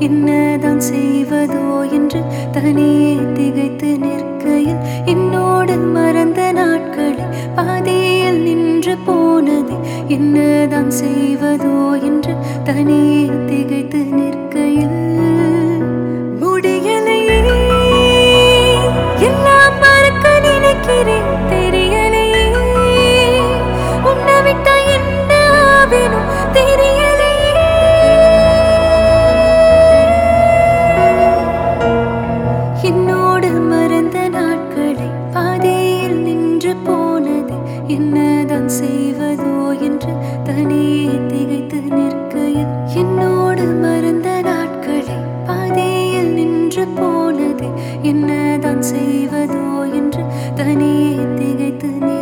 என்னதான் செய்வதோ என்று தனியே திகைத்து நிற்கையில் என்னோடு மறந்த நாட்களை பாதியில் நின்று போனது என்னதான் செய்வதோ என்று தனியே திகைத்து நிற்கையில் முடியலையே எல்லாம் மறக்க நினைக்கிறேன் தெரியலையே உன்னை விட்டா என்ன ஆவேனோ தெரியலையே என்னோடு மறந்த நாட்களை பாதியில் நின்று போனது என்னதான் செய்வதோ என்று தனியே திகைத்து நிற்கையில் என்னோடு மறந்த நாட்களை பாதியில் நின்று போனது என்னதான் செய்வதோ என்று தனியே திகைத்து நிற்கையில்